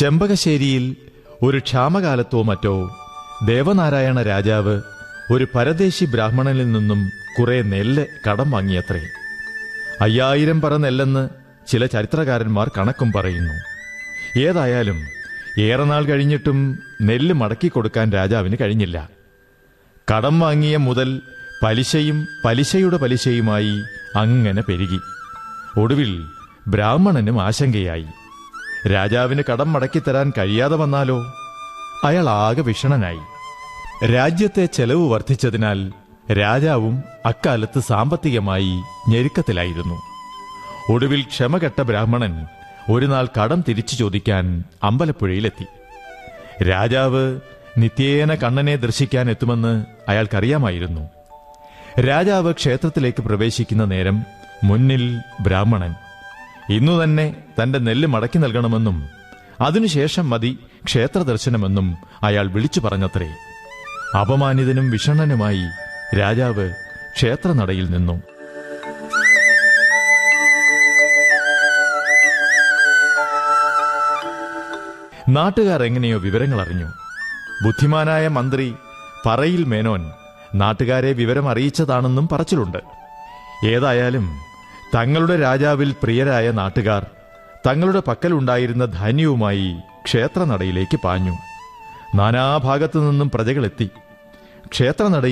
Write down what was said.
ചെമ്പകശ്ശേരിയിൽ ഒരു ക്ഷാമകാലത്തോ മറ്റോ ദേവനാരായണ രാജാവ് ഒരു പരദേശി ബ്രാഹ്മണനിൽ നിന്നും കുറെ നെല്ല് കടം വാങ്ങിയത്രേ അയ്യായിരം പറ നെല്ലെന്ന് ചില ചരിത്രകാരന്മാർ കണക്കും പറയുന്നു ഏതായാലും ഏറെ നാൾ കഴിഞ്ഞിട്ടും നെല്ല് മടക്കി കൊടുക്കാൻ രാജാവിന് കഴിഞ്ഞില്ല കടം വാങ്ങിയ മുതൽ പലിശയും പലിശയുടെ പലിശയുമായി അങ്ങനെ പെരുകി ഒടുവിൽ ബ്രാഹ്മണനും ആശങ്കയായി രാജാവിന് കടം മടക്കിത്തരാൻ കഴിയാതെ വന്നാലോ അയാൾ ആകെ വിഷണനായി രാജ്യത്തെ ചെലവ് വർദ്ധിച്ചതിനാൽ രാജാവും അക്കാലത്ത് സാമ്പത്തികമായി ഞെരുക്കത്തിലായിരുന്നു ഒടുവിൽ ക്ഷമകെട്ട ബ്രാഹ്മണൻ ഒരു നാൾ കടം തിരിച്ചു ചോദിക്കാൻ അമ്പലപ്പുഴയിലെത്തി രാജാവ് നിത്യേന കണ്ണനെ ദർശിക്കാൻ എത്തുമെന്ന് അയാൾക്കറിയാമായിരുന്നു രാജാവ് ക്ഷേത്രത്തിലേക്ക് പ്രവേശിക്കുന്ന നേരം മുന്നിൽ ബ്രാഹ്മണൻ ഇന്നു തന്നെ തന്റെ നെല്ല് മടക്കി നൽകണമെന്നും അതിനുശേഷം മതി ക്ഷേത്ര ദർശനമെന്നും അയാൾ വിളിച്ചു പറഞ്ഞത്രേ അപമാനിതനും വിഷണ്ണനുമായി രാജാവ് ക്ഷേത്രനടയിൽ നിന്നു നാട്ടുകാർ എങ്ങനെയോ വിവരങ്ങൾ അറിഞ്ഞു ബുദ്ധിമാനായ മന്ത്രി പറയിൽ മേനോൻ നാട്ടുകാരെ വിവരം അറിയിച്ചതാണെന്നും പറച്ചിലുണ്ട് ഏതായാലും തങ്ങളുടെ രാജാവിൽ പ്രിയരായ നാട്ടുകാർ തങ്ങളുടെ പക്കലുണ്ടായിരുന്ന ധാന്യവുമായി ക്ഷേത്രനടയിലേക്ക് പാഞ്ഞു നാനാഭാഗത്തു നിന്നും പ്രജകളെത്തി ക്ഷേത്രനടയിൽ